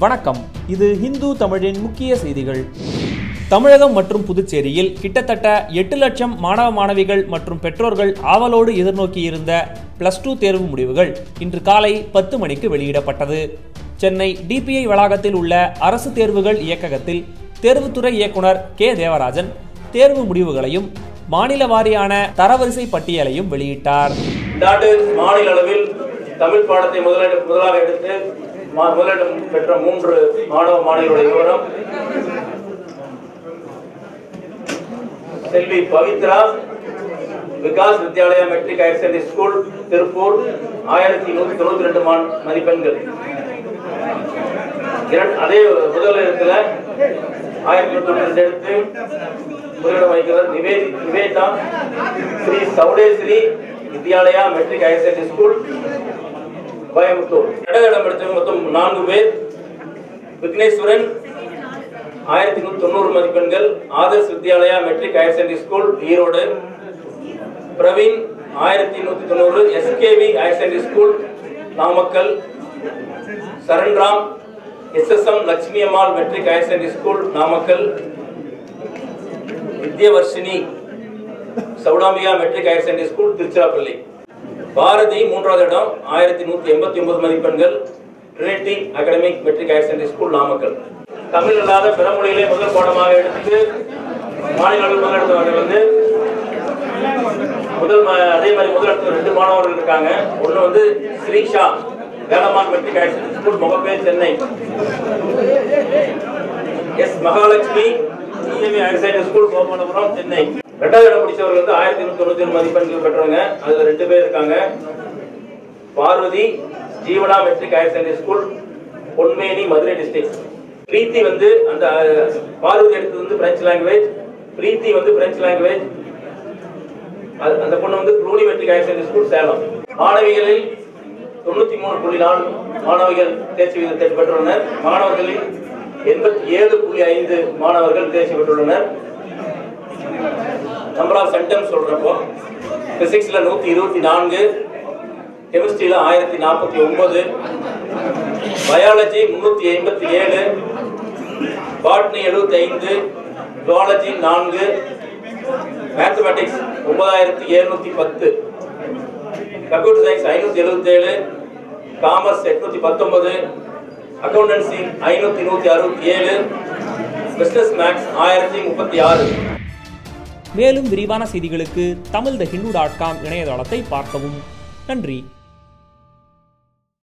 வணக்கம் இது ஹிந்து தமிழின் முக்கிய செய்திகள் தமிழகம் மற்றும் புதுச்சேரியில் கிட்டத்தட்ட எட்டு லட்சம் மாணவ மாணவிகள் மற்றும் பெற்றோர்கள் ஆவலோடு எதிர்நோக்கியிருந்த பிளஸ் டூ தேர்வு முடிவுகள் இன்று காலை பத்து மணிக்கு வெளியிடப்பட்டது சென்னை டிபிஐ வளாகத்தில் உள்ள அரசு தேர்வுகள் இயக்ககத்தில் தேர்வுத்துறை இயக்குனர் கே தேவராஜன் தேர்வு முடிவுகளையும் மாநில வாரியான தரவரிசை பட்டியலையும் வெளியிட்டார் இந்த ஆண்டு மாநில அளவில் தமிழ் பாடத்தை முதலிடம் முதலாக எடுத்து மா- முதலிடம் பெற்ற மூன்று மாணவ மாணவிகளுடைய விவரம் செல்வி Pavithra Vikas Vidyalaya matric higher secondary school Tiruppur ஆயிரத்தி நூத்தி தொண்ணூத்தி ரெண்டு மான் மதிப்பெண்கள் இரண்டு- அதே முதல் இடத்துல ஆயிரத்தி நூத்தி தொண்ணூத்தி ரெண்டு எடுத்து முதலிடம் வகிக்கிறார் Nivedi Nivetha Sri Sowdeshri Vidyalaya matric higher secondary school Coimbatore இரண்டாவது இடம் எடுத்தவங்க மொத்தம் நான்கு பேர் விக்னேஸ்வரன் ஆயிரத்தி நூத்தி தொண்ணூறு மதிப்பெண்கள் Adarsh Vidyalaya matric higher secondary school Erode Praveen ஆயிரத்தி நூத்தி தொண்ணூறு SKV higher secondary school Namakkal Saranram SSM Lakshmi Ammal matric higher secondary school Namakkal Vidyavarshini Sowdamiya matric higher secondary school Tiruchirappalli Bharathi மூன்றாவது இடம் ஆயிரத்தி நூத்தி எண்பத்தி ஒன்பது மதிப்பெண்கள் trinity academic matric higher secondary school Namakkal Tamil அல்லாத பிற மொழிகளை முதல் பாடமாக எடுத்து மாநில அளவில் முதலிடத்தவர்கள் வந்து முதல் ம- அதே மாதிரி முதலிடத்தில் ரெண்டு மாணவர்கள் இருக்காங்க ஒன்று வந்து Srisha Velammal matric higher secondary school Mugappair Chennai S Mahalakshmi EMA higher secondary school Gopalapuram Chennai ரெண்டாவது இடம் பிடிச்சவர்கள் வந்து ஆயிரத்தி நூத்தி தொண்ணூத்தி ஏழு மதிப்பெண்கள் பெற்றவங்க அதுல ரெண்டு பேர் இருக்காங்க பார்வதி ஜீவனா மெட்ரிக் ஹையர் செகண்டரி ஸ்கூல் பொன்மேனி மதுரை டிஸ்ட்ரிக்ட் பிரீத்தி வந்து அந்த அஹ், பார்வதி எடுத்தது வந்து பிரெஞ்சு லாங்குவேஜ் பிரீத்தி வந்து பிரெஞ்சு லாங்குவேஜ் அது- அந்த பொண்ணு வந்து Cluny matric higher secondary school Salem மாணவிகளில் தொண்ணூத்தி மூணு புள்ளி நாலு மாணவிகள் தேர்ச்சி விகிதத்தை பெற்றுள்ளனர் மாணவர்களில் எண்பத்தி ஏழு புள்ளி ஐந்து மாணவர்கள் தேர்ச்சி பெற்றுள்ளனர் நம்பர் ஆஃப் சென்டம்ஸ் சொல்றப்போ பிசிக்ஸ்ல நூத்தி இருபத்தி நான்கு கெமிஸ்ட்ரியில ஆயிரத்தி நாற்பத்தி ஒன்பது பயாலஜி முன்னூத்தி ஐம்பத்தி ஏழு பாட்னி எழுபத்தி ஐந்து ஜுவாலஜி நான்கு மேத்தமெட்டிக்ஸ் ஒன்பதாயிரத்தி எழுநூத்தி பத்து கம்ப்யூட்டர் சயின்ஸ் ஐநூத்தி எழுபத்தி ஏழு காமர்ஸ் எட்நூத்தி பத்தொன்பது அக்கௌண்டன்சி ஐநூத்தி நூத்தி அறுபத்தி ஏழு பிசினஸ் மேக்ஸ் ஆயிரத்தி முப்பத்தி ஆறு மேலும் விரிவான செய்திகளுக்கு Tamil the Hindu dot com இணையதளத்தை பார்க்கவும் நன்றி